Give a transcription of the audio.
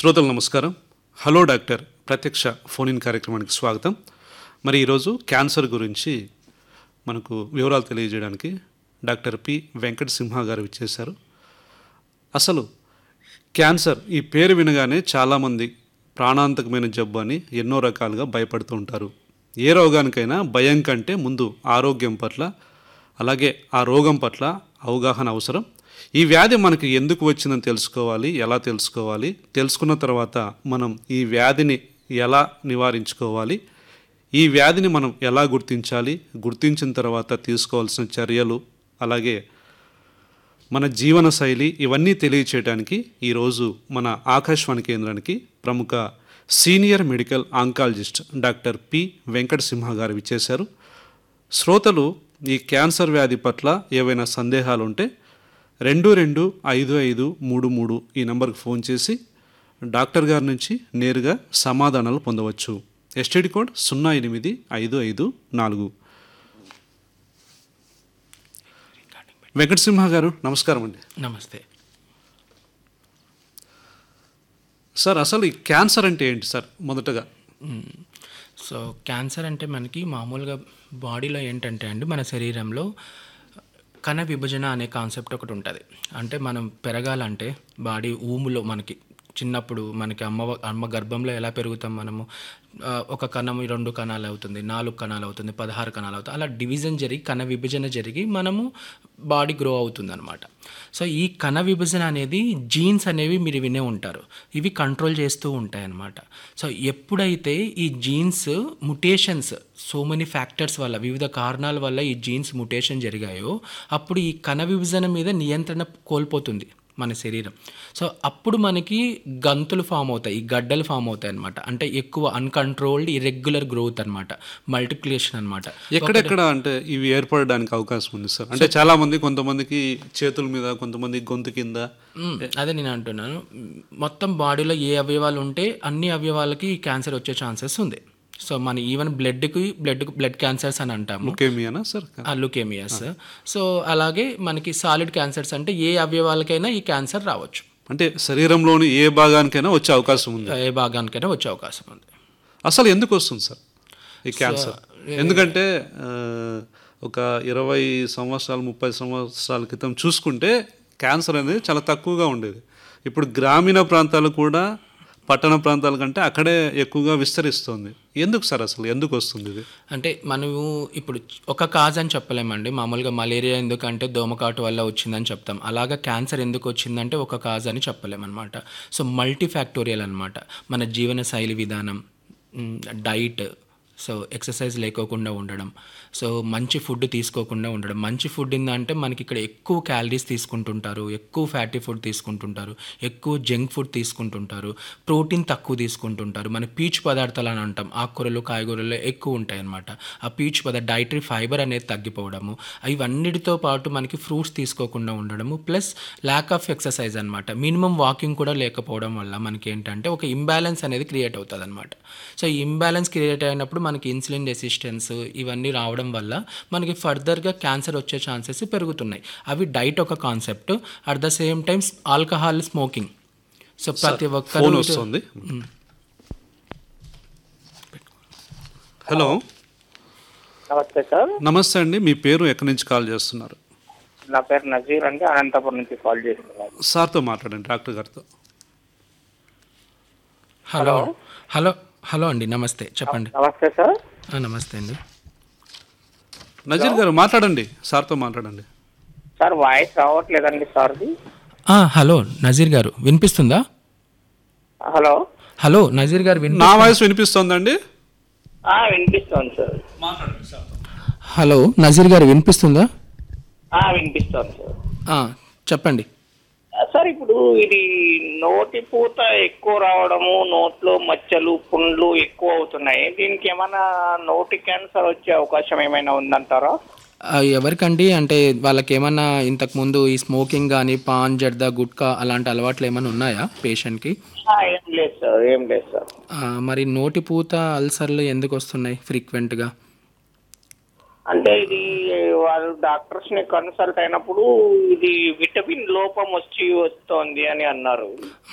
శ్రోతలు నమస్కారం hello doctor ప్రత్యక్ష ఫోన్ ఇన్ కార్యక్రమానికి స్వాగతం మరి ఈరోజు క్యాన్సర్ గురించి మనకు వివరాలు తెలియజేయడానికి డాక్టర్ పి వెంకట సింహ గారు ఇచ్చేశారు అసలు క్యాన్సర్ ఈ పేరు వినగానే చాలామంది ప్రాణాంతకమైన జబ్బు అని ఎన్నో రకాలుగా భయపడుతూ ఉంటారు ఏ రోగానికైనా భయం కంటే ముందు ఆరోగ్యం పట్ల అలాగే ఆ రోగం పట్ల అవగాహన అవసరం ఈ వ్యాధి మనకి ఎందుకు వచ్చిందని తెలుసుకోవాలి ఎలా తెలుసుకోవాలి తెలుసుకున్న తర్వాత మనం ఈ వ్యాధిని ఎలా నివారించుకోవాలి ఈ వ్యాధిని మనం ఎలా గుర్తించాలి గుర్తించిన తర్వాత తీసుకోవాల్సిన చర్యలు అలాగే మన జీవన శైలి ఇవన్నీ తెలియచేయడానికి ఈరోజు మన ఆకాశవాణి కేంద్రానికి ప్రముఖ senior medical oncologist doctor P Venkata Simha garu విచ్చేశారు శ్రోతలు ఈ క్యాన్సర్ వ్యాధి పట్ల ఏవైనా సందేహాలు ఉంటే రెండు రెండు ఐదు ఐదు మూడు మూడు ఈ నంబర్కి ఫోన్ చేసి డాక్టర్ గారి నుంచి నేరుగా సమాధానాలు పొందవచ్చు ఎస్టీడీ కోడ్ సున్నా ఎనిమిది ఐదు ఐదు నాలుగు వెంకటసింహ గారు నమస్కారం అండి నమస్తే సార్ అసలు ఈ క్యాన్సర్ అంటే ఏంటి సార్ మొదటగా మ్మ్. సో క్యాన్సర్ అంటే మనకి మామూలుగా బాడీలో ఏంటంటే అండి మన శరీరంలో కణ విభజన అనే కాన్సెప్ట్ ఒకటి ఉంటుంది అంటే మనం పెరగాలంటే బాడీ ఊములో మనకి చిన్నప్పుడు మనకి అమ్మ అమ్మ గర్భంలో ఎలా పెరుగుతాం మనము ఆ, ఒక కణం రెండు కణాలు అవుతుంది నాలుగు కణాలు అవుతుంది పదహారు కణాలు అవుతుంది అలా డివిజన్ జరిగి కణ విభజన జరిగి మనము బాడీ గ్రో అవుతుంది అనమాట సో ఈ కణ విభజన అనేది జీన్స్ అనేవి మీరు వినే ఉంటారు ఇవి కంట్రోల్ చేస్తూ ఉంటాయి అన్నమాట సో ఎప్పుడైతే ఈ genes mutations so many factors వల్ల వివిధ కారణాల వల్ల ఈ జీన్స్ ముటేషన్ జరిగాయో అప్పుడు ఈ కణ విభజన మీద నియంత్రణ కోల్పోతుంది మన శరీరం సో అప్పుడు మనకి గంతులు ఫామ్ అవుతాయి ఈ గడ్డలు ఫామ్ అవుతాయి అనమాట అంటే ఎక్కువ అన్కంట్రోల్డ్ ఇర్రెగ్యులర్ గ్రోత్ అనమాట మల్టిప్లికేషన్ అనమాట ఎక్కడెక్కడ అంటే ఇవి ఏర్పడడానికి అవకాశం ఉంది సార్ అంటే చాలా మంది కొంతమందికి చేతుల మీద కొంతమంది గొంతు కింద మ్మ్. అదే నేను అంటున్నాను మ్, మొత్తం బాడీలో ఏ అవయవాలు ఉంటే అన్ని అవయవాలకి క్యాన్సర్ వచ్చే ఛాన్సెస్ ఉంది సో మన ఈవెన్ బ్లడ్కి బ్లడ్ బ్లడ్ క్యాన్సర్స్ అని అంటాము ముఖ్యమేనా సార్ లుకేమియాస్ సో అలాగే మనకి సాలిడ్ క్యాన్సర్స్ అంటే ఏ అవయవాలకైనా ఈ క్యాన్సర్ రావచ్చు అంటే శరీరంలోని ఏ భాగానికైనా వచ్చే అవకాశం ఉంది ఏ భాగానికైనా వచ్చే అవకాశం ఉంది అసలు ఎందుకు వస్తుంది సార్ ఈ క్యాన్సర్ ఎందుకంటే ఆ, ఒక ఇరవై సంవత్సరాలు ముప్పై సంవత్సరాల క్రితం చూసుకుంటే క్యాన్సర్ అనేది చాలా తక్కువగా ఉండేది ఇప్పుడు గ్రామీణ ప్రాంతాలు కూడా పట్టణ ప్రాంతాల కంటే అక్కడే ఎక్కువగా విస్తరిస్తుంది ఎందుకు సార్ అసలు ఎందుకు వస్తుంది ఇది అంటే మనము ఇప్పుడు ఒక కాజ్ అని చెప్పలేమండి మామూలుగా మలేరియా ఎందుకంటే దోమకాటు వల్ల వచ్చిందని చెప్తాం అలాగా క్యాన్సర్ ఎందుకు వచ్చిందంటే ఒక కాజ్ అని చెప్పలేమన్నమాట సో మల్టీ ఫ్యాక్టోరియల్ అనమాట మన జీవన శైలి విధానం మ్, డైట్ సో ఎక్సర్సైజ్ లేకోకుండా ఉండడం సో మంచి ఫుడ్ తీసుకోకుండా ఉండడం మంచి ఫుడ్ ఏంటంటే మనకి ఇక్కడ ఎక్కువ క్యాలరీస్ తీసుకుంటుంటారు ఎక్కువ ఫ్యాటీ ఫుడ్ తీసుకుంటుంటారు ఎక్కువ జంక్ ఫుడ్ తీసుకుంటుంటారు ప్రోటీన్ తక్కువ తీసుకుంటుంటారు మన పీచు పదార్థాలు అని అంటాం ఆకుకూరలు కాయగూరలు ఎక్కువ ఉంటాయి అన్నమాట ఆ పీచు పదార్థ డైటరీ ఫైబర్ అనేది తగ్గిపోవడము ఇవన్నిటితో పాటు మనకి ఫ్రూట్స్ తీసుకోకుండా ఉండడము ప్లస్ ల్యాక్ ఆఫ్ ఎక్సర్సైజ్ అనమాట మినిమం వాకింగ్ కూడా లేకపోవడం వల్ల మనకి ఏంటంటే ఒక ఇంబ్యాలెన్స్ అనేది క్రియేట్ అవుతుంది అనమాట సో ఈ ఇంబ్యాలెన్స్ క్రియేట్ అయినప్పుడు మనకి ఇన్సులిన్ రెసిస్టెన్స్ ఇవన్నీ రావడం వల్ల మనకి ఫర్దర్గా క్యాన్సర్ వచ్చే ఛాన్సెస్ పెరుగుతున్నాయి అవి డైట్ ఒక concept at the same times alcohol smoking so ప్రతి ఫోన్ ఒక్కరు వస్తుంది హలో నమస్తే సార్ నమస్తే అండి మీ పేరు ఎక్కడి నుంచి కాల్ చేస్తున్నారు నా పేరు నజీర్ అండి అనంతపురం నుంచి కాల్ చేస్తున్నాను సార్తో మాట్లాడండి డాక్టర్ గారితో హలో హలో హలో అండి నమస్తే చెప్పండి నమస్తే సార్ ఆ, నమస్తే అండి నజీర్ గారు మాట్లాడండి సార్తో మాట్లాడండి సార్ వాయిస్ రావట్లేదండి సార్ది ఆ, హలో నజీర్ గారు వినిపిస్తుందా హలో హలో నజీర్ గారు విన్ నా వాయిస్ వినిపిస్తోందండి ఆ, వినిపిస్తోంది సార్ హలో నజీర్ గారు వినిపిస్తుందా ఆ, వినిపిస్తోంది సార్ ఆ, చెప్పండి ఆ, సార్ ఇప్పుడు ఇది నోటి పూత ఎక్కువ రావడము నోట్లో మచ్చలు పుండ్లు ఎక్కువ అవుతున్నాయి దీనికి ఏమైనా నోటి క్యాన్సర్ వచ్చే అవకాశం ఏమైనా ఉందంటారా ఆ, ఎవరికండి అంటే వాళ్ళకి ఏమన్నా ఇంతకుముందు ఈ స్మోకింగ్ కానీ పాన్ జర్దా గుట్కా అలాంటి అలవాట్లు ఏమైనా ఉన్నాయా పేషెంట్కి ఆ, ఏం లేదు సార్ ఏం లేదు సార్ మరి నోటి పూత అల్సర్లు ఎందుకు వస్తున్నాయి ఫ్రీక్వెంట్గా అంటే ఇది వాళ్ళు డాక్టర్స్ ని కన్సల్ట్ అయినప్పుడు ఇది విటమిన్ లోపం వచ్చి వస్తోంది అని అన్నారు